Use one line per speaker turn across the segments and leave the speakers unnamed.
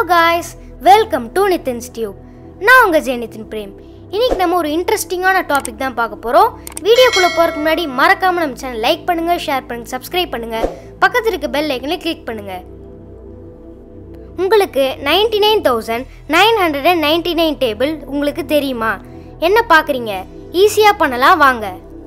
guys welcome to Nithin's tube நான் உங்கள் Jai Nitin frame இன்னைக்கு நம்ம ஒரு இன்ட்ரெஸ்டிங்கான டாபிக் தான் பார்க்க போகிறோம் வீடியோக்குள்ளே போகிறதுக்கு முன்னாடி மறக்காமல் நம்ம சேனல் லைக் பண்ணுங்கள் ஷேர் பண்ணுங்கள் சப்ஸ்கிரைப் பண்ணுங்கள் பக்கத்தில் இருக்க பெல் ஐக்கனை கிளிக் பண்ணுங்கள் உங்களுக்கு ninety nine thousand nine hundred and ninety nine table உங்களுக்கு தெரியுமா என்ன பார்க்குறீங்க ஈஸியாக பண்ணலாம் வாங்க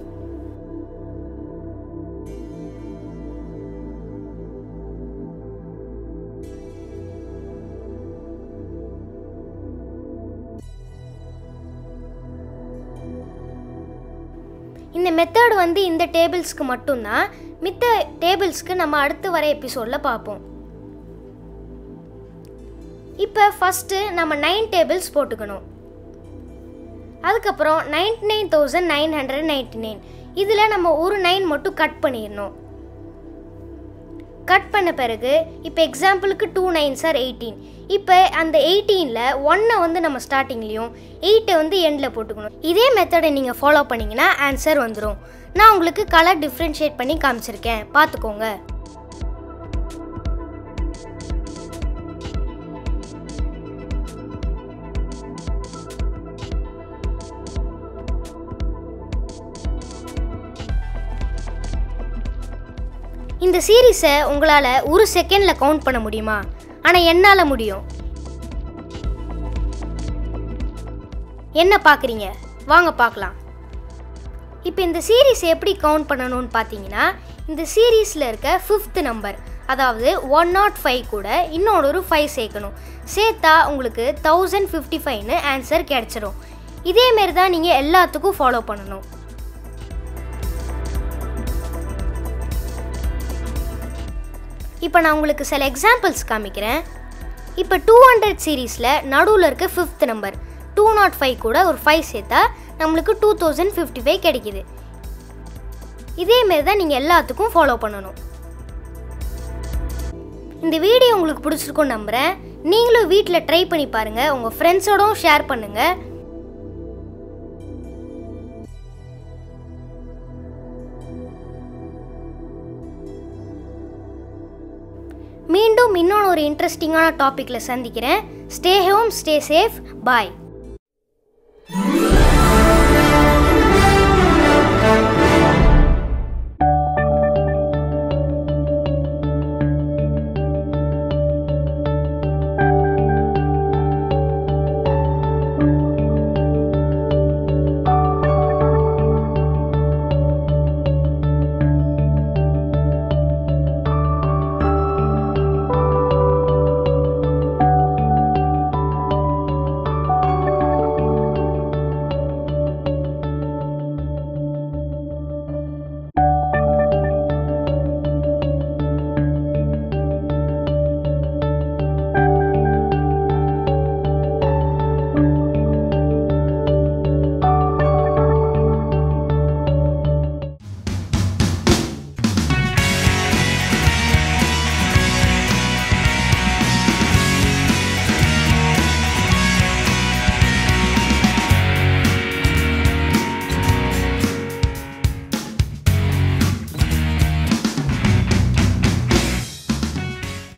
இந்த மெத்தட் வந்து இந்த டேபிள்ஸ்க்கு மட்டும்தான் மித்த டேபிள்ஸ்க்கு நம்ம அடுத்து வர எபிசோடில் பார்ப்போம் இப்போ ஃபஸ்ட்டு நம்ம நைன் டேபிள்ஸ் போட்டுக்கணும் அதுக்கப்புறம் ninety nine thousand nine hundred ninety nine இதில் நம்ம ஒரு நைன் மட்டும் கட் பண்ணிடணும் கட் பண்ண பிறகு இப்போ எக்ஸாம்பிளுக்கு டூ நைன் சார் எயிட்டீன் இப்போ அந்த எயிட்டீனில் ஒன்னை வந்து நம்ம ஸ்டார்டிங்லேயும் எயிட்டை வந்து எண்டில் போட்டுக்கணும் இதே மெத்தடை நீங்கள் ஃபாலோ பண்ணிங்கன்னா ஆன்சர் வந்துடும் நான் உங்களுக்கு கலர் டிஃப்ரென்ஷியேட் பண்ணி காமிச்சிருக்கேன் பார்த்துக்கோங்க இந்த சீரீஸை உங்களால் ஒரு செகண்டில் கவுண்ட் பண்ண முடியுமா ஆனால் என்னால் முடியும் என்ன பார்க்குறீங்க வாங்க பார்க்கலாம் இப்போ இந்த சீரீஸ் எப்படி கவுண்ட் பண்ணணும்னு பார்த்தீங்கன்னா இந்த சீரீஸில் இருக்க ஃபிஃப்த் நம்பர் அதாவது ஒன் நாட் ஃபைவ் கூட இன்னொரு ஒரு ஃபைவ் சேர்க்கணும் சேர்த்தா உங்களுக்கு தௌசண்ட் ஃபிஃப்டி ஃபைவ்னு ஆன்சர் கிடச்சிரும் இதேமாரி தான் நீங்கள் எல்லாத்துக்கும் ஃபாலோ பண்ணணும் இப்போ நான் உங்களுக்கு சில எக்ஸாம்பிள்ஸ் காமிக்கிறேன் இப்போ டூ ஹண்ட்ரட் சீரீஸில் நடுவில் இருக்க fifth number two nought five கூட ஒரு ஃபைவ் சேர்த்தா நம்மளுக்கு டூ தௌசண்ட் ஃபிஃப்டி ஃபைவ் கிடைக்கிது இதேமாரி தான் நீங்கள் எல்லாத்துக்கும் ஃபாலோ பண்ணணும் இந்த வீடியோ உங்களுக்கு பிடிச்சிருக்கும்னு நம்புகிறேன் நீங்களும் வீட்டில் ட்ரை பண்ணி பாருங்கள் உங்கள் ஃப்ரெண்ட்ஸோடவும் ஷேர் பண்ணுங்கள் மீண்டும் இன்னொன்று ஒரு இன்ட்ரெஸ்டிங்கான டாப்பிக்கில் சந்திக்கிறேன் ஸ்டே ஹோம் ஸ்டே சேஃப் பாய்